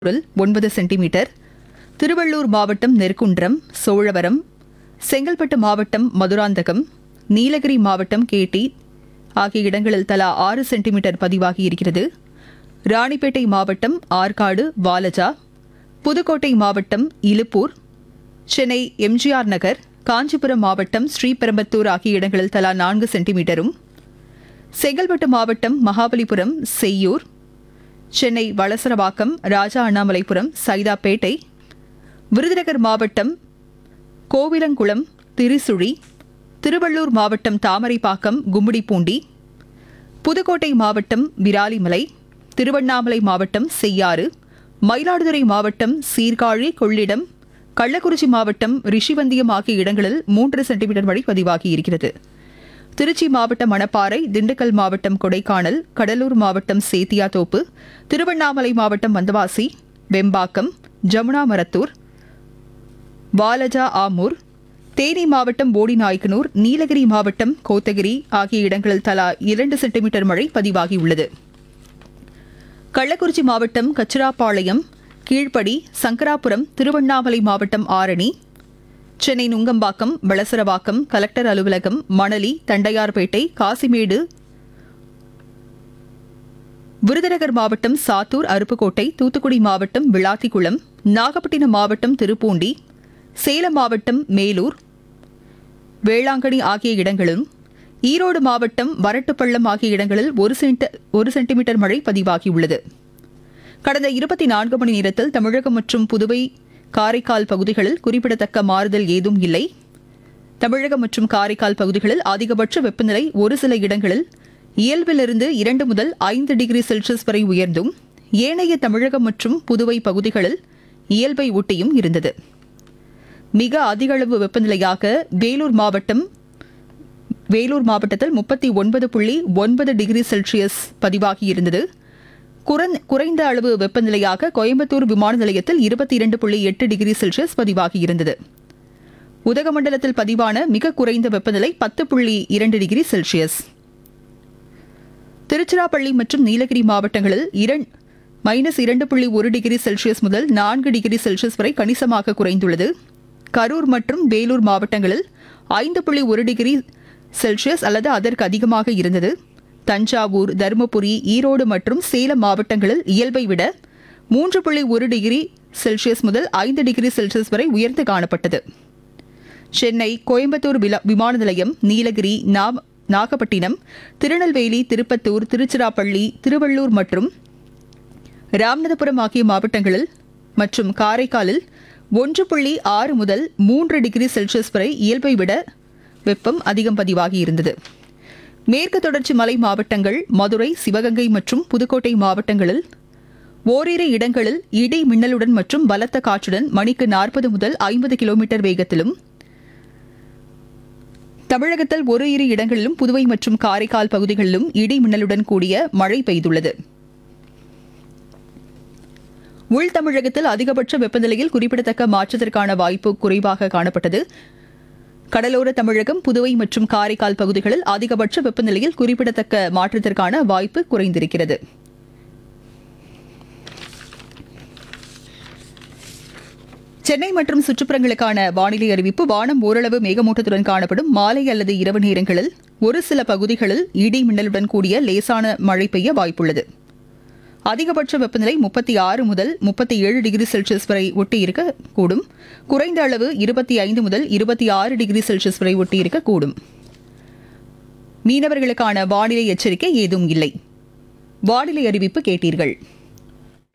குரல் ஒன்பது சென்டிமீட்டர் திருவள்ளூர் மாவட்டம் நெற்குன்றம் சோழவரம் செங்கல்பட்டு மாவட்டம் மதுராந்தகம் நீலகிரி மாவட்டம் கேட்டி ஆகிய இடங்களில் தலா ஆறு சென்டிமீட்டர் பதிவாகி இருக்கிறது ராணிப்பேட்டை மாவட்டம் ஆற்காடு வாலஜா புதுக்கோட்டை மாவட்டம் இலுப்பூர் சென்னை எம்ஜிஆர் நகர் காஞ்சிபுரம் மாவட்டம் ஸ்ரீபெரும்பத்தூர் ஆகிய இடங்களில் தலா நான்கு சென்டிமீட்டரும் செங்கல்பட்டு மாவட்டம் மகாபலிபுரம் செய்யூர் சென்னை வளசரவாக்கம் ராஜா அண்ணாமலைபுரம் சைதாப்பேட்டை விருதுநகர் மாவட்டம் கோவிலங்குளம் திருசுழி திருவள்ளூர் மாவட்டம் தாமரைப்பாக்கம் கும்மிடிப்பூண்டி புதுக்கோட்டை மாவட்டம் விராலிமலை திருவண்ணாமலை மாவட்டம் செய்யாறு மயிலாடுதுறை மாவட்டம் சீர்காழி கொள்ளிடம் கள்ளக்குறிச்சி மாவட்டம் ரிஷிவந்தியம் ஆகிய இடங்களில் மூன்று சென்டிமீட்டர் மழை பதிவாகி இருக்கிறது திருச்சி மாவட்டம் மணப்பாறை திண்டுக்கல் மாவட்டம் கொடைக்கானல் கடலூர் மாவட்டம் சேத்தியாத்தோப்பு திருவண்ணாமலை மாவட்டம் வந்தவாசி வெம்பாக்கம் ஜமுனா மரத்தூர் வாலஜா ஆமூர் தேனி மாவட்டம் போடிநாயக்கனூர் நீலகிரி மாவட்டம் கோத்தகிரி ஆகிய இடங்களில் தலா இரண்டு சென்டிமீட்டர் மழை பதிவாகியுள்ளது கள்ளக்குறிச்சி மாவட்டம் கச்சிராப்பாளையம் கீழ்ப்படி சங்கராபுரம் திருவண்ணாமலை மாவட்டம் ஆரணி சென்னை நுங்கம்பாக்கம் வளசரவாக்கம் கலெக்டர் அலுவலகம் மணலி தண்டையார்பேட்டை காசிமேடு விருதுநகர் மாவட்டம் சாத்தூர் அருப்புக்கோட்டை தூத்துக்குடி மாவட்டம் விளாத்திக்குளம் நாகப்பட்டினம் மாவட்டம் திருப்பூண்டி சேலம் மாவட்டம் மேலூர் வேளாங்கண்ணி ஆகிய இடங்களும் ஈரோடு மாவட்டம் வரட்டுப்பள்ளம் ஆகிய இடங்களில் ஒரு சென்ட ஒரு சென்டிமீட்டர் மழை பதிவாகியுள்ளது கடந்த இருபத்தி நான்கு மணி நேரத்தில் தமிழகம் மற்றும் புதுவை காரைக்கால் பகுதிகளில் குறிப்பிடத்தக்க மாறுதல் ஏதும் இல்லை தமிழகம் மற்றும் காரைக்கால் பகுதிகளில் அதிகபட்ச வெப்பநிலை ஒரு சில இடங்களில் இயல்பிலிருந்து இரண்டு முதல் ஐந்து டிகிரி செல்சியஸ் வரை உயர்ந்தும் ஏனைய தமிழகம் மற்றும் புதுவை பகுதிகளில் இயல்பை ஒட்டியும் இருந்தது மிக அதிகளவு வெப்பநிலையாக வேலூர் மாவட்டம் வேலூர் மாவட்டத்தில் முப்பத்தி ஒன்பது புள்ளி ஒன்பது டிகிரி செல்சியஸ் பதிவாகியிருந்தது குறந்- குறைந்த அளவு வெப்பநிலையாக கோயம்புத்தூர் விமான நிலையத்தில் இருபத்தி இரண்டு புள்ளி எட்டு டிகிரி செல்சியஸ் பதிவாகியிருந்தது உதகமண்டலத்தில் பதிவான மிக குறைந்த வெப்பநிலை பத்து புள்ளி இரண்டு டிகிரி செல்சியஸ் திருச்சிராப்பள்ளி மற்றும் நீலகிரி மாவட்டங்களில் இரண் மைனஸ் இரண்டு புள்ளி ஒரு டிகிரி செல்சியஸ் முதல் நான்கு டிகிரி செல்சியஸ் வரை கணிசமாக குறைந்துள்ளது கரூர் மற்றும் வேலூர் மாவட்டங்களில் ஐந்து புள்ளி ஒரு டிகிரி செல்சியஸ் அல்லது அதற்கு அதிகமாக இருந்தது தஞ்சாவூர் தருமபுரி ஈரோடு மற்றும் சேலம் மாவட்டங்களில் இயல்பை விட மூன்று புள்ளி ஒரு டிகிரி செல்சியஸ் முதல் ஐந்து டிகிரி செல்சியஸ் வரை உயர்ந்து காணப்பட்டது சென்னை கோயம்புத்தூர் வில- விமான நிலையம் நீலகிரி நா- நாகப்பட்டினம் திருநெல்வேலி திருப்பத்தூர் திருச்சிராப்பள்ளி திருவள்ளூர் மற்றும் ராமநாதபுரம் ஆகிய மாவட்டங்களில் மற்றும் காரைக்காலில் ஒன்று புள்ளி ஆறு முதல் மூன்று டிகிரி செல்சியஸ் வரை இயல்பை விட வெப்பம் அதிகம் பதிவாகி இருந்தது மேற்கு தொடர்ச்சி மலை மாவட்டங்கள் மதுரை சிவகங்கை மற்றும் புதுக்கோட்டை மாவட்டங்களில் ஓரிரு இடங்களில் இடி மின்னலுடன் மற்றும் பலத்த காற்றுடன் மணிக்கு நாற்பது முதல் ஐம்பது கிலோமீட்டர் வேகத்திலும் தமிழகத்தில் ஒரு இரு இடங்களிலும் புதுவை மற்றும் காரைக்கால் பகுதிகளிலும் இடி மின்னலுடன் கூடிய மழை பெய்துள்ளது உள் தமிழகத்தில் அதிகபட்ச வெப்பநிலையில் குறிப்பிடத்தக்க மாற்றத்திற்கான வாய்ப்பு குறைவாக காணப்பட்டது கடலோர தமிழகம் புதுவை மற்றும் காரைக்கால் பகுதிகளில் அதிகபட்ச வெப்பநிலையில் குறிப்பிடத்தக்க மாற்றத்திற்கான வாய்ப்பு குறைந்திருக்கிறது சென்னை மற்றும் சுற்றுப்புறங்களுக்கான வானிலை அறிவிப்பு வானம் ஓரளவு மேகமூட்டத்துடன் காணப்படும் மாலை அல்லது இரவு நேரங்களில் ஒரு சில பகுதிகளில் இடி மின்னலுடன் கூடிய லேசான மழை பெய்ய வாய்ப்புள்ளது அதிகபட்ச வெப்பநிலை முப்பத்தி ஆறு முதல் முப்பத்தி ஏழு டிகிரி செல்சியஸ் வரை ஒட்டி இருக்கக்கூடும் குறைந்த அளவு இருபத்தி ஐந்து முதல் இருபத்தி ஆறு டிகிரி செல்சியஸ் வரை ஒட்டி இருக்கக்கூடும் மீனவர்களுக்கான வானிலை எச்சரிக்கை ஏதும் இல்லை வானிலை அறிவிப்பு கேட்டீர்கள்